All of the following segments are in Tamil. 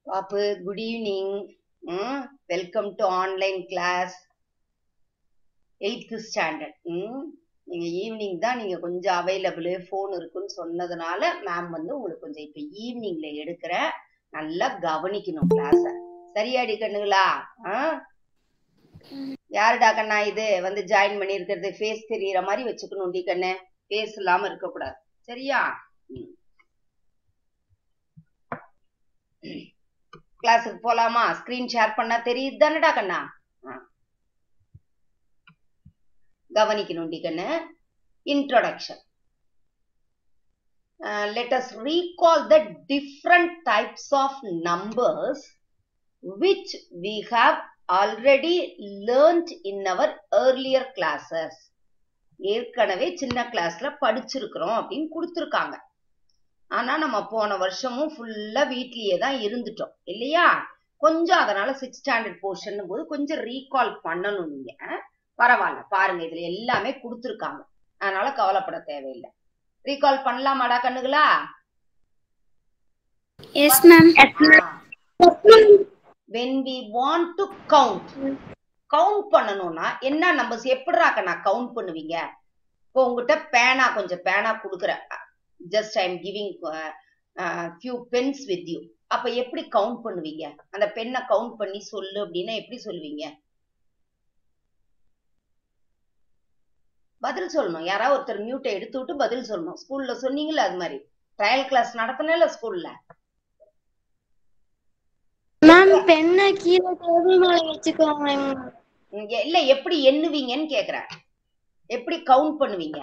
பாப்பு good evening welcome to online class eighth standard நீங்க ஈவினிங் தான் நீங்க கொஞ்சம் அவைலபிள் ஃபோன் இருக்குன்னு சொன்னதுனால மேம் வந்து உங்களுக்கு கொஞ்சம் இப்ப ஈவினிங்ல எடுக்கிற நல்லா கவனிக்கணும் கிளாஸ சரியாடி கண்ணுங்களா யாருடா கண்ணா இது வந்து ஜாயின் பண்ணி இருக்கிறது ஃபேஸ் தெரியற மாதிரி வச்சுக்கணும் டி கண்ணு ஃபேஸ் இல்லாம இருக்கக்கூடாது சரியா கிளாஸுக்கு போலாமா ஸ்கிரீன் ஷேர் பண்ணா தெரியுது தானடா கண்ணா கவனிக்கணும் டி கண்ணு introduction let us recall the different types of numbers which we have already learned in our earlier classes ஏற்கனவே சின்ன கிளாஸ்ல படிச்சிருக்கிறோம் அப்படின்னு கொடுத்துருக்காங்க ஆனா நம்ம போன வருஷமும் ஃபுல்லா வீட்லயே தான் இருந்துட்டோம் இல்லையா கொஞ்சம் அதனால சிக்ஸ் ஸ்டாண்டர்ட் போர்ஷன் போது கொஞ்சம் ரீகால் பண்ணணும் நீங்க பரவாயில்ல பாருங்க இதுல எல்லாமே கொடுத்துருக்காங்க அதனால கவலைப்பட தேவையில்லை ரீகால் பண்ணலாமாடா கண்ணுகளா yes ma'am when we want to count count பண்ணணும்னா என்ன நம்பர்ஸ் எப்படிடா நான் கவுண்ட் பண்ணுவீங்க இப்போ உங்ககிட்ட பேனா கொஞ்சம் பேனா கொடுக்குறேன் just I am giving few pens with you அப்ப எப்படி கவுண்ட் பண்ணுவீங்க அந்த பெண்ணை கவுண்ட் பண்ணி சொல்லு அப்படின்னா எப்படி சொல்லுவீங்க பதில் சொல்லணும் யாராவது ஒருத்தர் மியூட்டை எடுத்து விட்டு பதில் சொல்லணும் ஸ்கூல்ல சொன்னீங்கல்ல அது மாதிரி ட்ரையல் கிளாஸ் நடத்தினல ஸ்கூல்ல மேம் பெண்ண கீழே டேபிள் மேல வச்சுக்கோங்க இல்ல எப்படி எண்ணுவீங்கன்னு கேக்குறேன் எப்படி கவுண்ட் பண்ணுவீங்க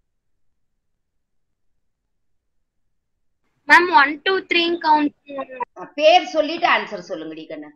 ma'am one two three count பேர் சொல்லிட்டு ஆன்சர் சொல்லுங்கடி கண்ணு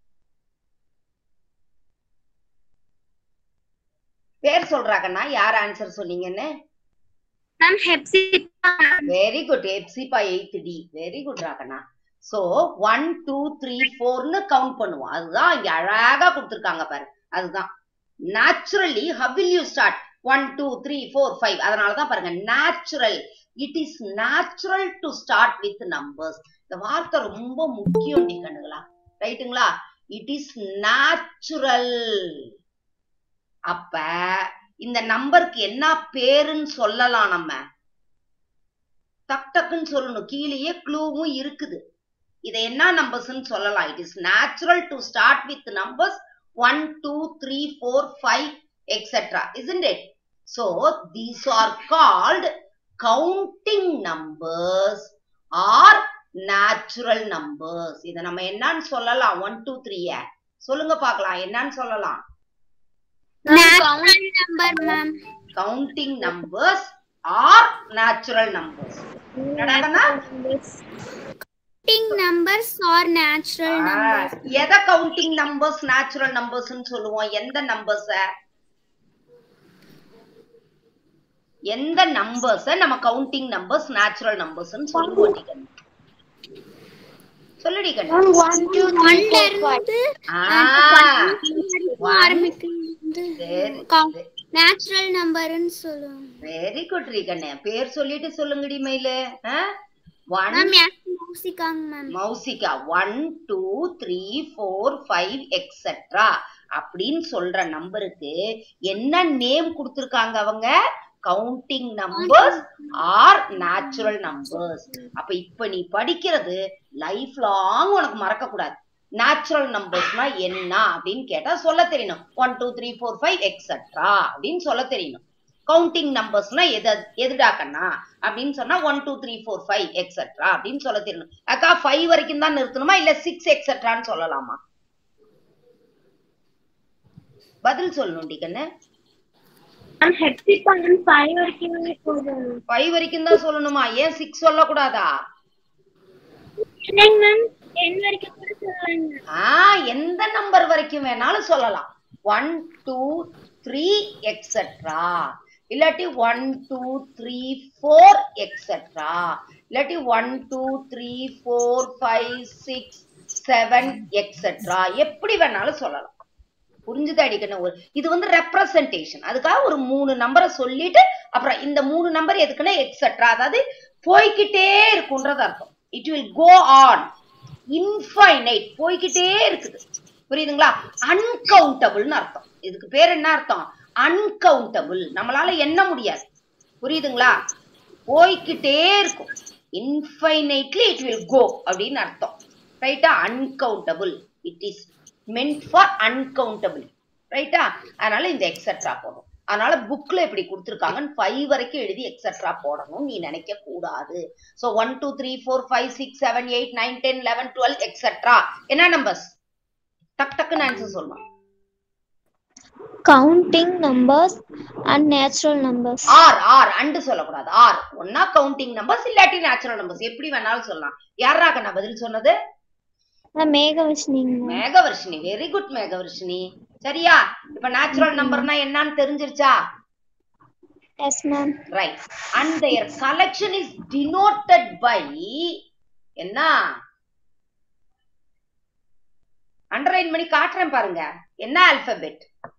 பேர் சொல்றாங்கண்ணா யார் ஆன்சர் சொன்னீங்கன்னு ma'am Hepzibah very good Hepzibah eighth D very good ராகண்ணா சோ ஒன் டூ த்ரீ ஃபோர்னு கவுண்ட் பண்ணுவோம் அதுதான் இங்க அழகா கொடுத்துருக்காங்க பாரு அதுதான் naturally how will you start one two three four five அதனாலதான் பாருங்க natural it is natural to start with numbers இந்த வார்த்தை ரொம்ப முக்கியம் டி கண்ணுங்களா ரைட்டுங்களா இட் இஸ் நேச்சுரல் அப்ப இந்த நம்பருக்கு என்ன பேருன்னு சொல்லலாம் நம்ம டக் டக்குன்னு சொல்லணும் கீழேயே க்ளூவும் இருக்குது இதை என்ன நம்பர்ஸ்ன்னு சொல்லலாம் it is natural to start with numbers one two three four five etcetera isn't it so these are called counting numbers or natural numbers இத நம்ம என்னன்னு சொல்லலாம் ஒன் டூ த்ரீய சொல்லுங்க பார்க்கலாம் என்னன்னு சொல்லலாம் count number ma'am counting numbers are natural numbers என்னடாடனா counting numbers are natural numbers எதை கவுண்டிங் நம்பர்ஸ் நேச்சுரல் நம்பர்ஸ்னு சொல்லுவோம் எந்த நம்பர்ஸ எந்த நம்பர்ஸ நம்ம கவுண்டிங் நம்பர்ஸ் நேச்சுரல் நம்பர்ஸ்னு சொல்லுவோம் டி கண்ணு சொல்லுடி கண்ணு ஒன்ல இருந்து ஆ, ஆரம்பிக்கிறது சரி நேச்சுரல் நம்பர்னு சொல்லுவாங்க வெரி குட் ரீகண்ணே பேர் சொல்லிட்டு சொல்லுங்கடி மயிலு ஒன் மேம் யார் மௌசிகாங்க ma'am Mousika one two three four five etcetera அப்படின்னு சொல்ற நம்பருக்கு என்ன நேம் கொடுத்துருக்காங்க அவங்க counting numbers are natural numbers அப்ப இப்ப நீ படிக்கிறது லைஃப் லாங் உனக்கு மறக்க கூடாது நேச்சுரல் நம்பர்ஸ்னா என்ன அப்படின்னு கேட்டா சொல்ல தெரியணும் one two three four five etcetera அப்படின்னு சொல்ல தெரியணும் கவுண்டிங் நம்பர்ஸ்னா எது எதுடா கண்ணா அப்படின்னு சொன்னா one two three four five etcetera அப்படின்னு சொல்ல தெரியணும் அக்கா ஃபைவ் வரைக்கும் தான் நிறுத்தணுமா இல்ல சிக்ஸ் எக்ஸெட்ரான்னு சொல்லலாமா பதில் சொல்லணும் டி கண்ணு மேம் ஹெப்சிபா ஃபைவ் வரைக்கும் போதும் ஃபைவ் வரைக்கும் தான் சொல்லணுமா ஏன் சிக்ஸ் சொல்லக்கூடாதா இல்லைங்க மேம் டென் வரைக்கும் கூட சொல்லுவாங்க ஆ எந்த நம்பர் வரைக்கும் வேணாலும் சொல்லலாம் ஒன் டூ த்ரீ எக்ஸெட்ரா இல்லாட்டி one two three four etcetera இல்லாட்டி one two three four five six seven etcetera எப்படி வேணாலும் சொல்லலாம் புரிஞ்சுதா அடிக்கணும் ஒரு இது வந்து ரெப்ரசன்டேஷன் அதுக்காக ஒரு மூணு நம்பரை சொல்லிட்டு அப்புறம் இந்த மூணு நம்பர் எதுக்குன்னா எக்ஸெட்ரா அதாவது போய்கிட்டே இருக்குன்றது அர்த்தம் it will go on infinite போய்கிட்டே இருக்குது புரியுதுங்களா அன்கவுண்டபிள்னு அர்த்தம் இதுக்கு பேர் என்ன அர்த்தம் அன்கவுண்டபிள் நம்மளால எண்ண முடியாது புரியுதுங்களா போய்கிட்டே இருக்கும் இன்ஃபைனைட்லி இட் வில் கோ அப்படின்னு அர்த்தம் ரைட்டா uncountable it is meant for uncountable ரைட்டா அதனால இந்த எக்ஸெட்ரா போடும் அதனால புக்ல எப்படி கொடுத்துருக்காங்கன்னு ஃபைவ் வரைக்கும் எழுதி எக்ஸெட்ரா போடணும் நீ நினைக்க கூடாது so one two three four five six seven eight nine ten eleven twelve etcetera என்ன நம்பர்ஸ் டக் டக்குன்னு ஆன்சர் சொல்லணும் counting numbers and natural numbers are are and சொல்லக்கூடாது ஆர் ஒன்னா கவுண்டிங் நம்பர்ஸ் இல்லாட்டி நேச்சுரல் நம்பர்ஸ் எப்படி வேணாலும் சொல்லலாம் யாராக நான் பதில் சொன்னது நான் மேகவர்ஷினிங்க மேகவர்ஷினி வெரி குட் மேகவர்ஷினி சரியா இப்ப நேச்சுரல் நம்பர்னா என்னன்னு தெரிஞ்சிருச்சா yes ma'am right and their collection is denoted by என்ன அண்டர்லைன் பண்ணி காட்டுறேன் பாருங்க என்ன ஆல்பபெட்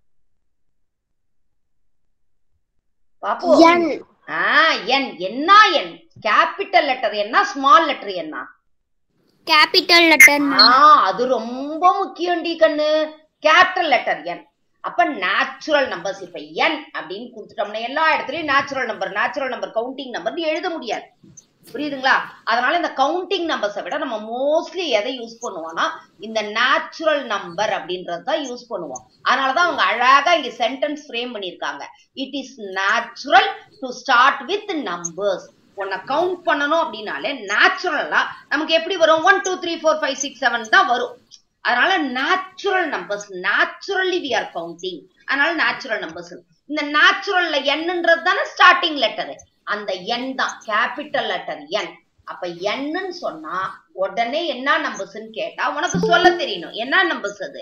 பாப்போ என் ஆ என் என்ன என் கேபிட்டல் லெட்டர் என்ன ஸ்மால் லெட்டர் என்ன கேபிட்டல் லெட்டர் ஆ அது ரொம்ப முக்கியம் டி கண்ணு கேபிட்டல் லெட்டர் என் அப்ப நேச்சுரல் நம்பர்ஸ் இப்ப என் அப்படின்னு கொடுத்துட்டோம்னா எல்லா இடத்துலயும் natural number natural number counting number எழுத முடியாது புரியுதுங்களா அதனால இந்த கவுண்டிங் நம்பர்ஸை விட நம்ம மோஸ்ட்லி எதை யூஸ் பண்ணுவோம்னா இந்த நேச்சுரல் நம்பர் அப்படின்றது தான் யூஸ் பண்ணுவோம் அதனாலதான் அவங்க அழகா இங்க சென்டென்ஸ் ஃப்ரேம் பண்ணிருக்காங்க it is natural to start with numbers உன்னை கவுண்ட் பண்ணணும் அப்படின்னாலே நேச்சுரலா நமக்கு எப்படி வரும் one two three four five six seven தான் வரும் அதனால natural numbers naturally we are counting அதனால நேச்சுரல் நம்பர்ஸ் இந்த நேச்சுரல்ல என்னன்றது தானே ஸ்டார்டிங் லெட்டர் அந்த என் தான் கேபிட்டல் லெட்டர் என் அப்ப என்னன்னு சொன்னா உடனே என்ன நம்பர்ஸ்ன்னு கேட்டா உனக்கு சொல்ல தெரியணும் என்ன நம்பர்ஸ் அது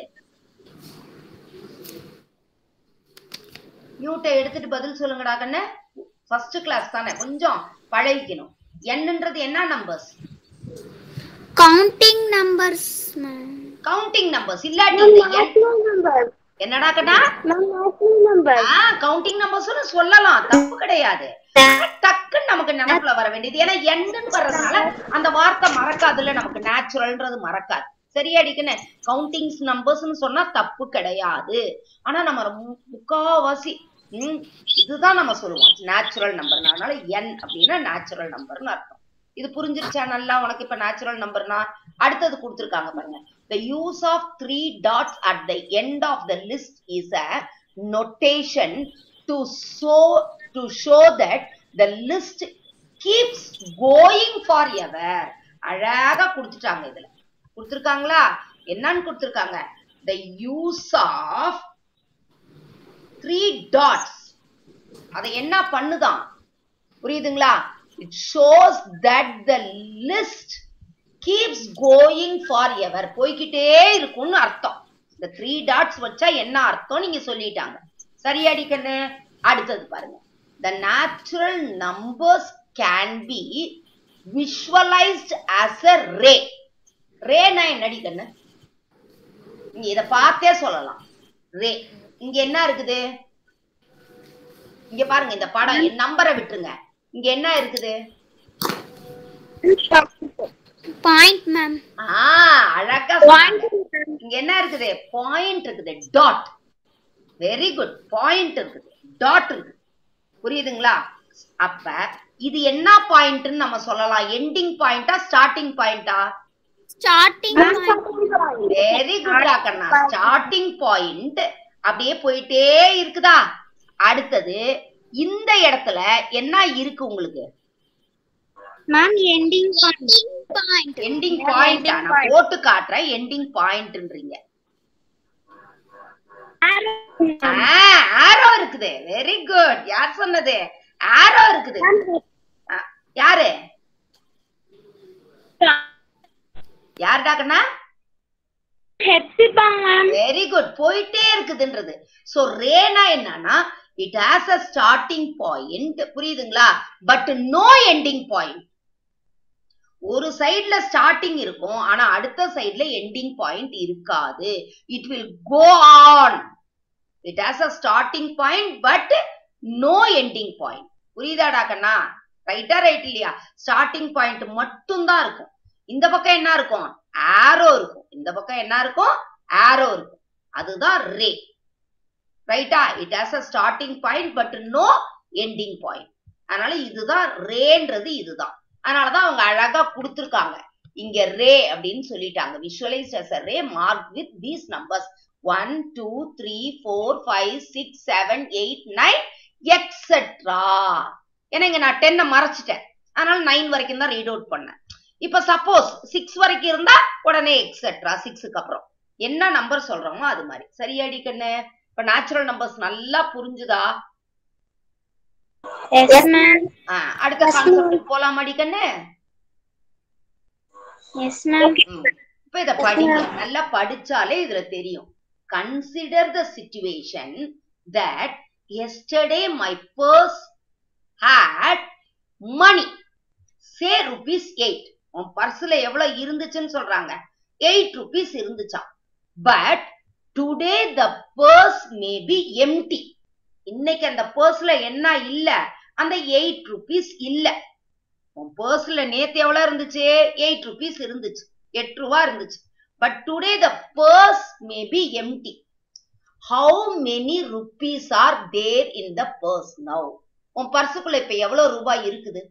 மியூட்டை எடுத்துட்டு பதில் சொல்லுங்கடா கண்ணு ஃபர்ஸ்ட் கிளாஸ் தானே கொஞ்சம் பழகிக்கணும் என்னன்றது என்ன numbers counting numbers ma'am counting numbers இல்லாட்டி இந்த எண் நம்பர் என்னடா கண்ணா மேம் நேஷனல் நம்பர் ஆ கவுண்டிங் நம்பர்ஸ்னு சொல்லலாம் தப்பு கிடையாது டக்குன்னு நமக்கு நினைப்புல வர வேண்டியது ஏன்னா எண்ணுன்னு வர்றதுனால அந்த வார்த்தை மறக்காதுல்ல நமக்கு நேச்சுரல்ன்றது மறக்காது சரியாடிக்குன்னு கவுண்டிங்ஸ் நம்பர்ஸ்னு சொன்னா தப்பு கிடையாது ஆனா நம்ம ரொம்ப- முக்காவாசி ம், இதுதான் நம்ம சொல்லுவோம் நேச்சுரல் நம்பர் அதனால என் அப்படின்னா நேச்சுரல் நம்பர்னு அர்த்தம் இது புரிஞ்சிருச்சா நல்லா உனக்கு இப்ப நேச்சுரல் நம்பர்னா அடுத்தது கொடுத்திருக்காங்க பாருங்க the use of three dots at the end of the list is a notation to show to show that the list keeps going forever அழகா கொடுத்துட்டாங்க இதுல கொடுத்திருக்காங்களா என்னன்னு கொடுத்திருக்காங்க the use of three dots அதை என்ன பண்ணுதான் புரியுதுங்களா it shows that the list keeps going forever போய்க்கிட்டே இருக்கும்னு அர்த்தம் இந்த த்ரீ டாட்ஸ் வச்சா என்ன அர்த்தம் நீங்க சொல்லிட்டாங்க சரியாடி கண்ணு அடுத்தது பாருங்க the natural numbers can be visualized as a ray ரேனா என்னடி கண்ணு நீங்க இத பார்த்தே சொல்லலாம் ரே இங்க என்ன இருக்குது இங்க பாருங்க இந்த படம் நம்பரை விட்டுருங்க இங்க என்ன இருக்குது பாயிண்ட் மேம் ஆ அழகா சொன்னாங்க. இங்க என்ன இருக்குது பாயிண்ட் இருக்குது டாட் வெரி குட் பாயிண்ட் இருக்குது டாட் இருக்கு புரியுதுங்களா அப்ப இது என்ன பாயிண்ட்னு நம்ம சொல்லலாம் எண்டிங் பாயிண்டா ஸ்டார்டிங் பாயிண்டா ஸ்டார்டிங் வெரி குட் கண்ணா ஸ்டார்டிங் பாயிண்ட் அப்படியே போயிட்டே இருக்குதா அடுத்தது இந்த இடத்துல என்ன இருக்கு உங்களுக்கு மேம் எண்டிங் பாயிண்ட் எண்டிங் பாயிண்ட் நான் போட்டு காட்டுறேன் எண்டிங் பாயிண்ட்ன்றீங்க ஆரோ இருக்குது வெரி குட் யார் சொன்னது ஆரோ இருக்குது ஆ, யாரு யாருடா கண்ணா ஹெப்சிபா மேம் வெரி குட் போயிட்டே இருக்குதுன்றது சோ ரேனா என்னன்னா it has a starting point புரியுதுங்களா பட் நோ எண்டிங் பாயிண்ட் ஒரு சைடுல ஸ்டார்டிங் இருக்கும் ஆனா அடுத்த சைடுல எண்டிங் பாயிண்ட் இருக்காது it will go on it has a starting point but no ending point புரியுதாடா கண்ணா ரைட்டா ரைட் இல்லையா ஸ்டார்டிங் பாயிண்ட் மட்டும் தான் இருக்கும் இந்த பக்கம் என்ன இருக்கும் ஆரோ இருக்கும் இந்த பக்கம் என்ன இருக்கும் ஆரோ இருக்கும் அதுதான் ரே ரைட்டா it has a starting point but no ending point அதனால இதுதான் ரேன்றது இதுதான் அதனாலதான் அவங்க அழகா கொடுத்திருக்காங்க இங்க ரே அப்படின்னு சொல்லிட்டாங்க visualise as a ray mark with these numbers one two three four five six seven eight nine etcetera ஏன்னா இங்க நான் டென்னை மறைச்சிட்டேன் அதனால நைன் வரைக்கும் தான் ரீட் அவுட் பண்ணேன் இப்ப சப்போஸ் சிக்ஸ் வரைக்கும் இருந்தா உடனே எக்ஸெட்ரா சிக்ஸுக்கு அப்புறம் என்ன நம்பர் சொல்றோமோ அது மாதிரி சரியாடி கண்ணு இப்ப நேச்சுரல் நம்பர்ஸ் நல்லா புரிஞ்சுதா எஸ் மேம் ஆஹ் அடுத்த Yes, ma'am. கான்செப்ட் போலாமாடி கண்ணு எஸ் மேம் ம். இப்ப இத படிங்க நல்லா படிச்சாலே இதுல தெரியும் consider the situation that yesterday my purse had money say rupees eight உன் பர்ஸ்ல எவ்வளவு இருந்துச்சுன்னு சொல்றாங்க எயிட் ருபீஸ் இருந்துச்சாம் but today the purse may be empty இன்னைக்கு அந்த பர்ஸ்ல என்ன இல்ல அந்த எயிட் ருபீஸ் இல்ல உன் பர்ஸ்ல நேத்து எவ்வளவு இருந்துச்சு எயிட் ருபீஸ் இருந்துச்சு எட்டு ரூபா இருந்துச்சு but today the purse may be empty how many rupees are there in the purse now உன் பர்சுக்குள்ள இப்ப எவ்வளவு ரூபாய் இருக்குது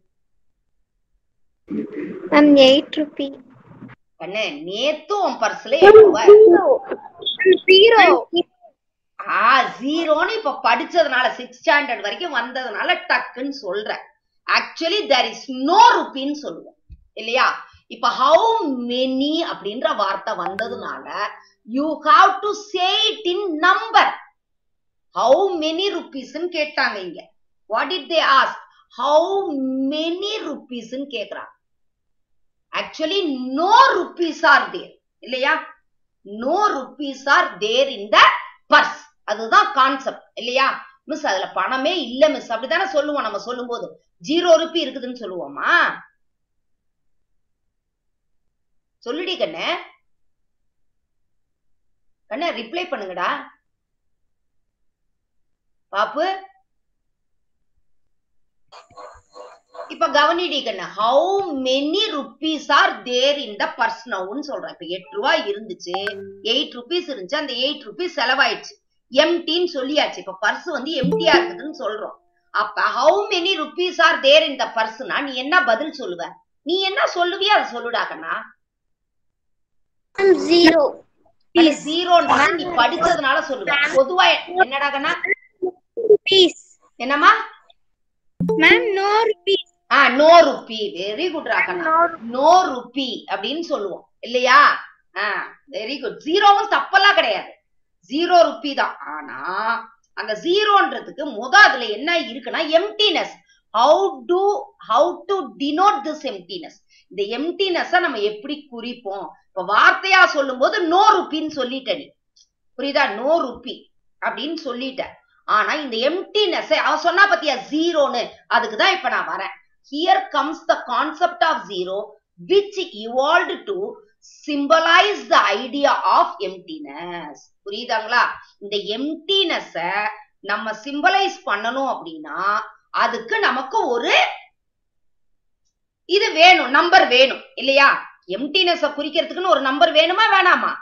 மேம் எயிட் ருபி கண்ணு நேத்து உன் பர்ஸ்ல எட்டு ரூபாய் ஜீரோ ஆ ஜீரோன்னு இப்ப படிச்சதுனால சிக்ஸ் ஸ்டாண்டர்ட் வரைக்கும் வந்ததுனால டக்குன்னு சொல்றேன் ஆக்சுவலி தேர் இஸ் நோ ருபின்னு சொல்லுவோம் இல்லையா இப்ப ஹவு மெனி அப்படின்ற வார்த்தை வந்ததுனால you have to say it in number how many ருபீஸ்ன்னு கேட்டாங்க இங்க what it they ask how many ருபீஸ்ன்னு கேக்குறாங்க actually no rupees are there இல்லையா no rupees are there in the purse அதுதான் கான்செப்ட் இல்லையா மிஸ் அதுல பணமே இல்ல மிஸ் அப்படித்தானே சொல்லுவோம் நம்ம சொல்லும் போது ஜீரோ ருபி இருக்குதுன்னு சொல்லுவோமா சொல்லுடி கண்ணு கண்ணு ரிப்ளை பண்ணுங்கடா பாப்பு இப்ப கவனிடி கண்ணு how many rupees are there in the purse நவுன்னு சொல்றேன் இப்ப எட்டு ரூபாய் இருந்துச்சு எயிட் ருபீஸ் இருந்துச்சு அந்த எயிட் ருபீஸ் செலவாயிடுச்சு எம்டின்னு சொல்லியாச்சு இப்ப பர்ஸ் வந்து எம்டியா இருக்குதுன்னு சொல்றோம் அப்ப how many rupees are there in the பர்ஸ்னா நீ என்ன பதில் சொல்லுவ நீ என்ன சொல்லுவியோ அதை சொல்லுடா கண்ணா மேம் ஜீரோ ஜீரோன்றது நீ படிச்சதுனால சொல்லுவ பொதுவா என்னடா கண்ணா ருபீஸ் என்னம்மா மேம் நோ ருபீஸ் ஆ நோ ருப்பி வெரி குட் ராகண்ணா நோ ருப்பி அப்படின்னு சொல்லுவோம் இல்லையா ஆ வெரி குட் ஜீரோவும் தப்பெல்லாம் கிடையாது ஜீரோ ருப்பி தான் ஆனா அந்த ஜீரோன்றதுக்கு முத அதுல என்ன இருக்குன்னா emptiness how to how to denote this emptiness இந்த எம்டினஸ் நம்ம எப்படி குறிப்போம் இப்ப வார்த்தையா சொல்லும் போது நோ ருப்பின்னு சொல்லிட்ட நீ புரியுதா நோ ருப்பி அப்படின்னு சொல்லிட்ட ஆனா இந்த எம்டினஸ் அவ சொன்னா பத்தியா ஜீரோன்னு அதுக்குதான் இப்ப நான் வரேன் here comes the concept of zero which evolved to symbolise the idea of emptiness புரியுதாங்களா இந்த எம்டினஸ நம்ம சிம்பலைஸ் பண்ணணும் அப்படின்னா அதுக்கு நமக்கு ஒரு இது வேணும் நம்பர் வேணும் இல்லையா எம்டினஸ குறிக்கிறதுக்குன்னு ஒரு நம்பர் வேணுமா வேணாமா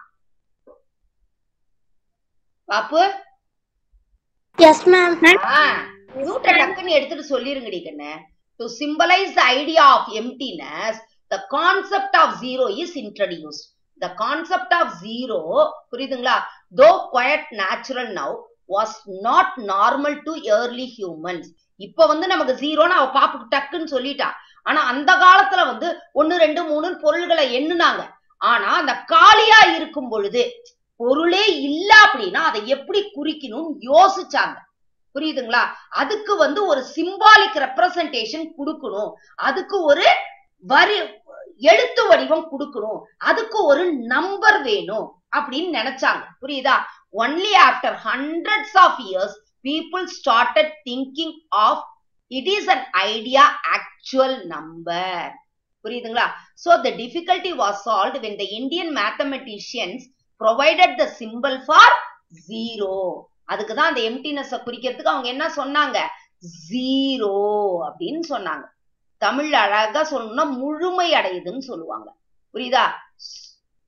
பாப்பு எஸ் மேம் நூட்ட டக்குன்னு எடுத்துட்டு சொல்லிருங்கடி கண்ணு to symbolise the idea of emptiness the concept of zero is introduced the concept of zero புரியுதுங்களா though quite natural now was not normal to early humans இப்ப வந்து நமக்கு ஜீரோன்னு அவ பாப்புக்கு டக்குன்னு சொல்லிட்டா ஆனா அந்த காலத்துல வந்து ஒன்னு ரெண்டு மூணு பொருள்களை எண்ணுனாங்க ஆனா அந்த காலியா இருக்கும் பொழுது பொருளே இல்ல அப்படின்னா அதை எப்படி குறிக்கணும்னு யோசிச்சாங்க புரியுதுங்களா அதுக்கு வந்து ஒரு சிம்பாலிக் ரெப்ரசன்டேஷன் கொடுக்கணும் அதுக்கு ஒரு வரி எழுத்து வடிவம் கொடுக்கணும் அதுக்கு ஒரு நம்பர் வேணும் அப்படின்னு நினைச்சாங்க புரியுதா only after hundreds of years people started thinking of it is an idea actual number புரியுதுங்களா so the difficulty was solve when the Indian mathematicians provided the symbol for zero அதுக்கு தான் அந்த எம்டினஸ் குறிக்கிறதுக்கு அவங்க என்ன சொன்னாங்க ஜீரோ அப்படின்னு சொன்னாங்க தமிழ்ல அழகா சொல்லணும்னா முழுமை அடையுதுன்னு சொல்லுவாங்க புரியுதா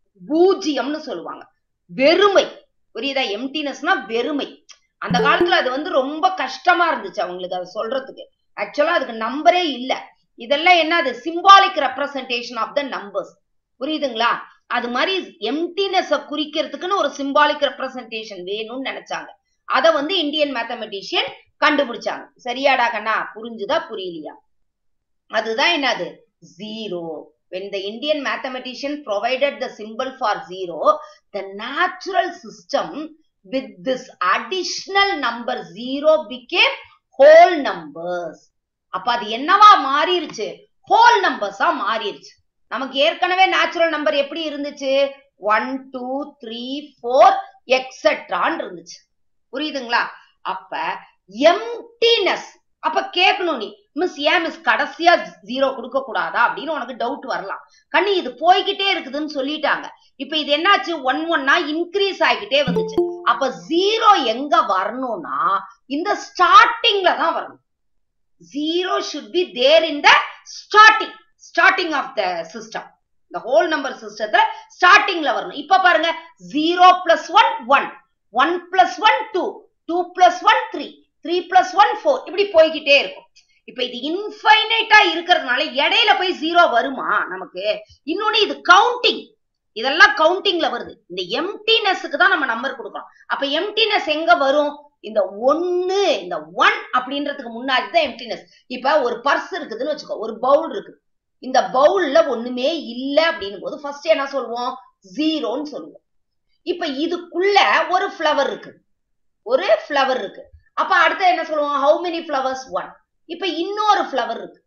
பூஜ்ஜியம்னு சொல்லுவாங்க வெறுமை புரியுதா எம்டினஸ்னா வெறுமை அந்த காலத்துல அது வந்து ரொம்ப கஷ்டமா இருந்துச்சு அவங்களுக்கு அதை சொல்றதுக்கு ஆக்சுவலா அதுக்கு நம்பரே இல்ல இதெல்லாம் என்னது symbolic representation of the numbers புரியுதுங்களா அது மாதிரி எம்டினஸ் குறிக்கிறதுக்குன்னு ஒரு சிம்பாலிக் ரெப்ரசன்டேஷன் வேணும்னு நினைச்சாங்க அத வந்து இந்தியன் மேத்தமெட்டிஷியன் கண்டுபிடிச்சாங்க சரியாடா கண்ணா புரிஞ்சுதா புரியலையா அதுதான் என்னது zero when the indian mathematician provided the symbol for zero the natural system with this additional number zero became whole numbers அப்ப அது என்னவா மாறிடுச்சு ஹோல் நம்பர்ஸா மாறிடுச்சு நமக்கு ஏற்கனவே நேச்சுரல் நம்பர் எப்படி இருந்துச்சு ஒன் டூ த்ரீ ஃபோர் எக்ஸெட்ரான்னு இருந்துச்சு புரியுதுங்களா அப்ப எம்டினஸ் அப்ப கேட்கணும் நீ மிஸ் ஏன் மிஸ் கடைசியா ஜீரோ கொடுக்க கூடாதா அப்படின்னு உனக்கு டவுட் வரலாம் கண்ணு இது போய்கிட்டே இருக்குதுன்னு சொல்லிட்டாங்க இப்ப இது என்னாச்சு ஒன் ஒன்னா இன்க்ரீஸ் ஆகிக்கிட்டே வந்துச்சு அப்ப ஜீரோ எங்க வரணும்னா இந்த ஸ்டார்டிங்ல தான் வரணும் zero should be there in the starting starting of the system இந்த ஹோல் நம்பர் சிஸ்டத்தை ஸ்டார்டிங்ல வரணும் இப்ப பாருங்க zero plus one one one plus one two two plus one three three plus one four இப்படி போய்கிட்டே இருக்கும் இப்ப இது இன்ஃபைனைட்டா இருக்கிறதுனால இடையில போய் ஜீரோ வருமா நமக்கு இன்னொன்னு இது கவுண்டிங் இதெல்லாம் கவுண்டிங்ல வருது இந்த எம்டினஸ்க்கு தான் நம்ம நம்பர் கொடுக்கறோம் அப்ப எம்டினஸ் எங்க வரும் இந்த ஒன்னு இந்த ஒன் அப்படின்றதுக்கு முன்னாடி தான் எம்டினஸ் இப்ப ஒரு பர்ஸ் இருக்குதுன்னு வச்சுக்கோ ஒரு பவுல் இருக்கு இந்த பவுல்ல ஒண்ணுமே இல்ல அப்படின்னும் போது ஃபர்ஸ்ட் என்ன சொல்லுவோம் ஜீரோன்னு சொல்லுவோம் இப்ப இதுக்குள்ள ஒரு ஃப்ளவர் இருக்கு ஒரு ஃப்ளவர் இருக்கு அப்ப அடுத்து என்ன சொல்லுவோம் ஹவு மெனி ஃப்ளவர்ஸ் ஒன் இப்ப இன்னொரு ஃப்ளவர் இருக்கு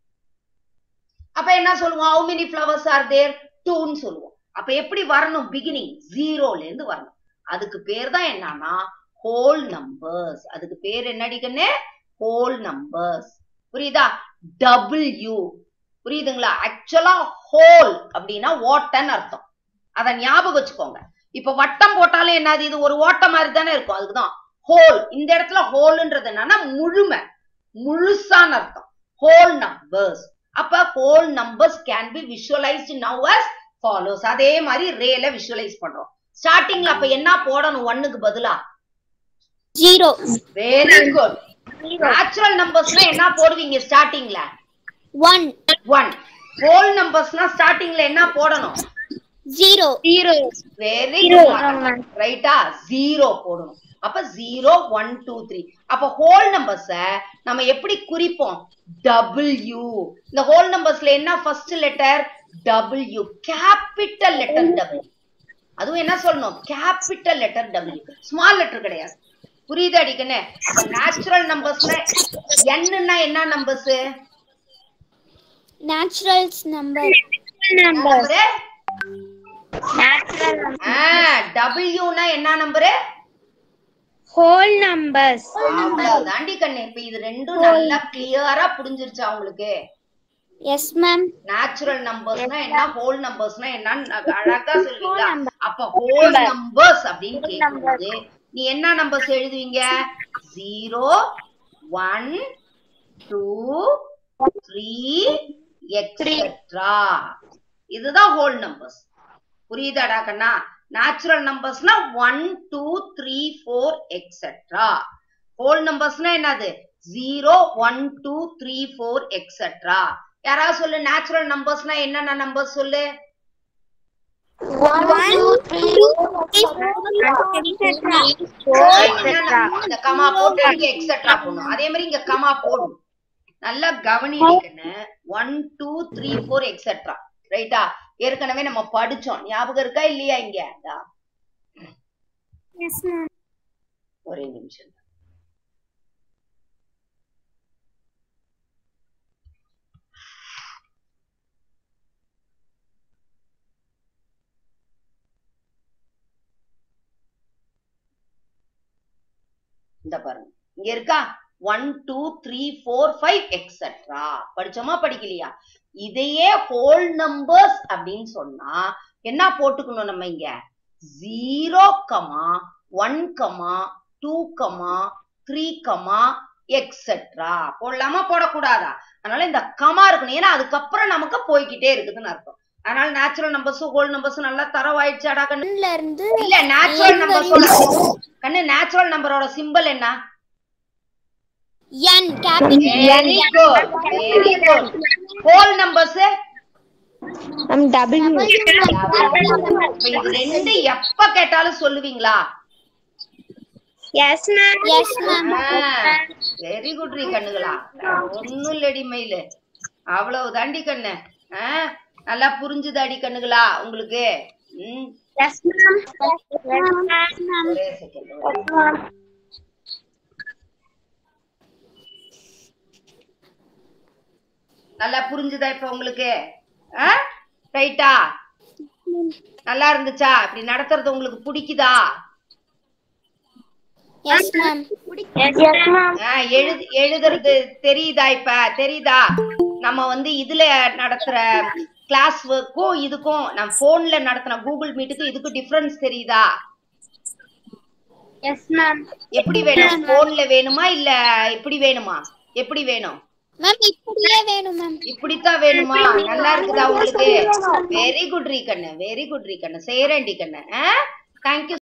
அப்ப என்ன சொல்லுவோம் how many flowers are there டூன்னு சொல்லுவோம் அப்ப எப்படி வரணும் பிகினிங் ஜீரோல இருந்து வரணும் அதுக்கு பேர் தான் என்னன்னா ஹோல் நம்பர்ஸ் அதுக்கு பேர் என்னடிக்கன்னு ஹோல் நம்பர்ஸ் புரியுதா டபிள்யூ புரியுதுங்களா ஆக்சுவலா ஹோல் அப்படின்னா ஓட்டன்னு அர்த்தம் அத ஞாபகம் வச்சுக்கோங்க இப்ப வட்டம் போட்டாலே என்னது இது ஒரு ஓட்ட மாதிரி தானே இருக்கும் அதுக்குதான் ஹோல் இந்த இடத்துல ஹோல்ன்றது என்னன்னா முழுமை முழுசான்னு அர்த்தம் ஹோல் நம்பர்ஸ் அப்ப whole numbers can be visualised now as follows அதே மாதிரி ரேல விஷுவலைஸ் பண்றோம் ஸ்டார்டிங்ல அப்ப என்ன போடணும் ஒன்னுக்கு பதிலா ஜீரோ வெரி குட் நேச்சுரல் நம்பர்ஸ்னா என்ன போடுவீங்க ஸ்டார்டிங்ல ஒன் ஒன் ஹோல் நம்பர்ஸ்னா ஸ்டார்டிங்ல என்ன போடணும் zero zero very Zero. Good ரைட்டா ஜீரோ போடணும் அப்ப ஜீரோ ஒன் டூ த்ரீ அப்ப ஹோல் நம்பர்ஸ நம்ம எப்படி குறிப்போம் டபிள்யூ இந்த ஹோல் நம்பர்ஸ்ல என்ன first letter W capital letter W அதுவும் என்ன சொல்லணும் capital letter W small letter கிடையாது புரியுது அடிக்கண்ணே நேச்சுரல் நம்பர்ஸ்ல என்னன்னா என்ன numbers naturals number number natural டபிள்யூனா என்ன நம்பரு ஹோல் நம்பர்ஸ் அவ்வளவுதாண்டி கண்ணு இப்ப இது ரெண்டும் நல்லா கிளியரா புரிஞ்சிருச்சா உங்களுக்கு எஸ் மேம் நேச்சுரல் நம்பர்ஸ்னா என்ன ஹோல் நம்பர்ஸ்னா என்னன்னு அழகா சொல்லுவீங்களா அப்ப ஹோல் நம்பர்ஸ் அப்படின்னு கேட்கும்போது நீ என்ன நம்பர்ஸ் எழுதுவீங்க zero one two three etcetera இதுதான் ஹோல் நம்பர்ஸ் புரியுதாடா கண்ணா நேச்சுரல் நம்பர்ஸ்னா one two three four etcetera whole நம்பர்ஸ்னா என்னது zero one two three four etcetera யாராவது சொல்லு நேச்சுரல் நம்பர்ஸ்னா என்னென்ன நம்பர் சொல்லு இந்த கமா போட்டு இங்க எக்ஸெட்ரா போடணும் அதே மாதிரி இங்க கமா போடணும் நல்லா கவனிக்கணும் one two three four etcetera ரைட்டா ஏற்கனவே நம்ம படிச்சோம் ஞாபகம் இருக்கா இல்லையா இங்க இதா. ஒரே நிமிஷம் இந்த பாருங்க இங்க இருக்கா one two three four five etcetera படிச்சோமா படிக்கலையா இதையே ஹோல் நம்பர்ஸ் அப்படின்னு சொன்னா என்ன போட்டுக்கணும் நம்ம இங்க zero comma one comma two comma three comma etcetera போடலாமா போடக்கூடாதா அதனால இந்த கமா இருக்கணும் ஏன்னா அதுக்கப்புறம் நமக்கு போய்க்கிட்டே இருக்குதுன்னு அர்த்தம் அதனால நேச்சுரல் நம்பர்ஸும் ஹோல் நம்பர்ஸும் நல்லா தரவாயிடுச்சாடா கண்ணு ஒன்ல இருந்து இல்ல நேச்சுரல் நம்பர்ஸோட கண்ணு நேச்சுரல் நம்பரோட சிம்பல் என்ன N capital very good very good whole numbers ma'am W இது ரெண்டு எப்ப கேட்டாலும் சொல்லுவீங்களா yes ma'am yes ma'am very good ரீ கண்ணுகளா ஒன்னும் இல்லடி மயிலு அவ்வளவு தாண்டி கண்ணு ஆ, நல்லா புரிஞ்சுதாடி கண்ணுகளா உங்களுக்கு ம் எஸ் மேம் ஒரே செகண்ட் நல்லா புரிஞ்சுதா இப்ப உங்களுக்கு ரைட்டா நல்லா இருந்துச்சா இப்படி நடத்துறது உங்களுக்கு பிடிக்குதா எஸ் மேம் எஸ் மேம் ஆ, எழுது எழுதுறது தெரியுதா இப்ப தெரியுதா நம்ம வந்து இதுல நடத்துற கிளாஸ் ஒர்க்கும் இதுக்கும் நம்ம போன்ல நடத்துன கூகுள் மீட்டுக்கும் இதுக்கும் டிஃபரன்ஸ் தெரியுதா எஸ் மேம் எப்படி வேணும் போன்ல வேணுமா இல்ல இப்படி வேணுமா எப்படி வேணும் மேம் இப்படியே வேணும் மேம் இப்படித்தான் வேணுமா நல்லா இருக்குதா உங்களுக்கு வெரி குட் ரீ கண்ணு வெரி குட் ரீ கண்ணு செய்யறேன் டி கண்ணு தேங்க்யூ